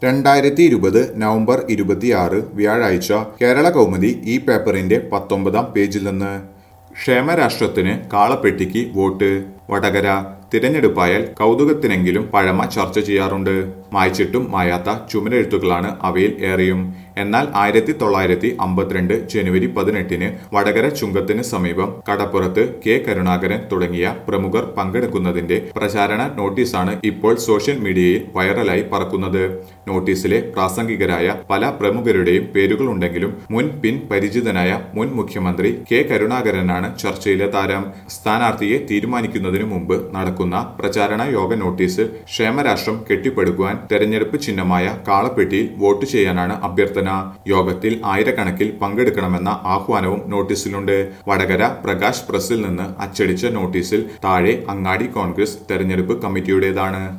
രണ്ടായിരത്തി ഇരുപത് നവംബർ ഇരുപത്തിയാറ് വ്യാഴാഴ്ച കേരള കൗമുദി ഈ പേപ്പറിന്റെ പത്തൊമ്പതാം പേജിൽ നിന്ന് ക്ഷേമരാഷ്ട്രത്തിന് കാളപ്പെട്ടിക്ക് വോട്ട് വടകര തിരഞ്ഞെടുപ്പായാൽ കൗതുകത്തിനെങ്കിലും പഴമ ചർച്ച ചെയ്യാറുണ്ട് മായ്ച്ചിട്ടും മായാത്ത ചുമരെഴുത്തുകളാണ് അവയിൽ ഏറെയും എന്നാൽ ആയിരത്തി തൊള്ളായിരത്തി അമ്പത്തിരണ്ട് ജനുവരി പതിനെട്ടിന് വടകര ചുങ്കത്തിന് സമീപം കടപ്പുറത്ത് കെ കരുണാകരൻ തുടങ്ങിയ പ്രമുഖർ പങ്കെടുക്കുന്നതിന്റെ പ്രചാരണ നോട്ടീസാണ് ഇപ്പോൾ സോഷ്യൽ മീഡിയയിൽ വൈറലായി പറക്കുന്നത് നോട്ടീസിലെ പ്രാസംഗികരായ പല പ്രമുഖരുടെയും പേരുകളുണ്ടെങ്കിലും മുൻ പിൻ പരിചിതനായ മുൻ മുഖ്യമന്ത്രി കെ കരുണാകരനാണ് ചർച്ചയിലെ താരം സ്ഥാനാർത്ഥിയെ തീരുമാനിക്കുന്നതിനു മുമ്പ് നടക്കുന്ന പ്രചാരണ യോഗ നോട്ടീസിൽ ക്ഷേമരാഷ്ട്രം കെട്ടിപ്പടുക്കുവാൻ തെരഞ്ഞെടുപ്പ് ചിഹ്നമായ കാളപ്പെട്ടിയിൽ വോട്ട് ചെയ്യാനാണ് അഭ്യർത്ഥന യോഗത്തിൽ ആയിരക്കണക്കിൽ പങ്കെടുക്കണമെന്ന ആഹ്വാനവും നോട്ടീസിലുണ്ട് വടകര പ്രകാശ് പ്രസിൽ നിന്ന് അച്ചടിച്ച നോട്ടീസിൽ താഴെ അങ്ങാടി കോൺഗ്രസ് തെരഞ്ഞെടുപ്പ് കമ്മിറ്റിയുടേതാണ്